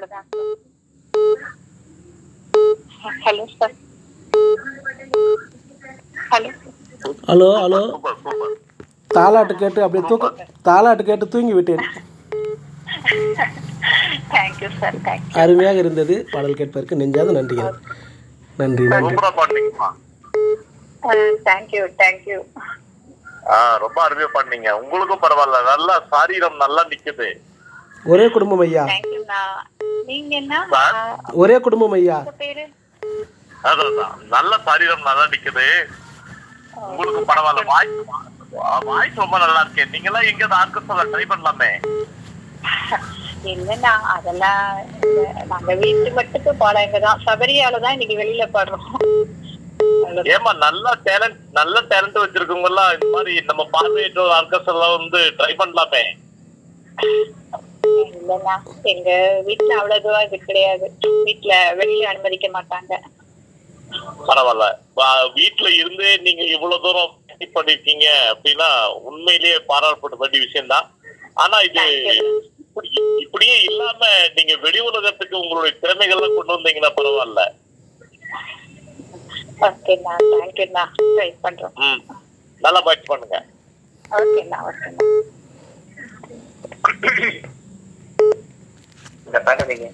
அவ்வளவுதான் hello sir hello hello hello super super தாலாட்டு கேட்டு அப்படியே தூக்க தாலாட்டு கேட்டு தூங்கி விட்டேன் தேங்க்யூ சார் தேங்க்யூ அருமையாக இருந்தது பாடல் கேட்பதற்கு நெஞ்சாத நன்றிகள் நன்றி நன்றி சூப்பரா பாடுனீங்கம்மா தேங்க்யூ தேங்க்யூ ஆ ரொம்ப அருமையா பாடுனீங்க உங்களுக்கும் பரவாயில்ல நல்லா சாரீரம் நல்லா நிக்குது ஒரே குடும்பம் ஐயா தேங்க்யூண்ணா நீங்க என்ன சார்? ஆ, ஒரே குடும்பம் ஐயா உங்க பேரு அதான் நல்ல சாரீரம் நல்லா நிக்குது உங்களுக்கு பரவாயில்ல வாய்ஸ் வாய்ஸ் ரொம்ப நல்லா இருக்கு நீங்க எல்லாம் எங்க ஆர்கெஸ்ட்ரா ட்ரை பண்ணலாமே இல்லண்ணா அதெல்லாம் இல்ல. நாங்க வீட்டு மட்டுக்கு பாடம் தான் சபரியால தான் இன்னைக்கு வெளியில பாடுறோம் அவ்வளவுதான். ஏமா நல்ல டேலண்ட் நல்ல டேலண்ட் வச்சிருக்கவங்க எல்லாம் இந்த மாதிரி நம்ம பார்வையற்ற ஆர்கெஸ்ட்ரா வந்து ட்ரை பண்ணலாமே இல்லண்ணா எங்க வீட்டுல அவ்வளவு தூரம் இது கிடையாது வீட்டுல வெளியில அனுமதிக்க மாட்டாங்க பரவாயில்ல வா- வீட்டுல இருந்தே நீங்க இவ்வளவு தூரம் practice பண்ணிருக்கீங்க அப்படின்னா உண்மையிலேயே பாராட்டப்பட வேண்டிய விஷயம்தான் ஆனா இது இப்படி- இப்படியே இல்லாம நீங்க வெளி உலகத்துக்கு உங்களுடைய திறமைகள்லாம் கொண்டு வந்தீங்கன்னா பரவாயில்ல ஓகேண்ணா தேங்க்யூண்ணா ட்ரை பண்றோம் ம் நல்லா முயற்சி பண்ணுங்க ஓகேண்ணா ஓகேண்ணா இந்த பாட்டு நீங்க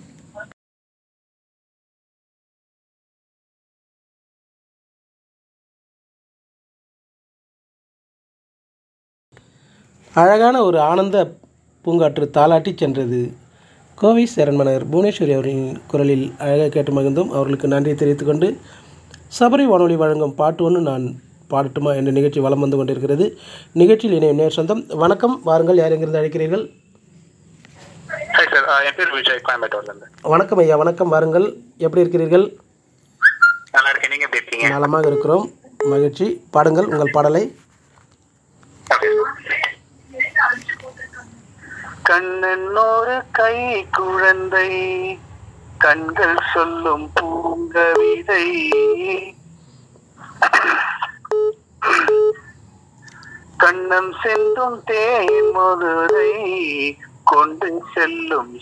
அழகான ஒரு ஆனந்த பூங்காற்று தாலாட்டி சென்றது கோவை சரண்மனர் புவனேஸ்வரி அவரின் குரலில் அழகாக கேட்டு மகிழ்ந்தோம் அவர்களுக்கு நன்றியை தெரிவித்துக் கொண்டு சபரி வானொலி வழங்கும் பாட்டு ஒன்று நான் பாடட்டுமா என்ற நிகழ்ச்சி வலம் வந்து கொண்டிருக்கிறது நிகழ்ச்சியில் இணையும் நேர் சொந்தம் வணக்கம் வாருங்கள் யார் எங்கிருந்து அழைக்கிறீர்கள் ஹாய் சார் என் பேர் விஜய் கோயம்பேட்டூர்ல இருந்து வணக்கம் ஐயா வணக்கம் வாருங்கள் எப்படி இருக்கிறீர்கள் நல்லா இருக்கேன் நீங்க எப்படி இருக்கீங்க நலமாக இருக்கிறோம் மகிழ்ச்சி பாடுங்கள் உங்கள் பாடலை கண்ணன்னொரு கை குழந்தை கண்கள் சொல்லும் பூங்கவிதை கண்ணம் சென்றும் தேன் மதுரை கொண்டு செல்லும்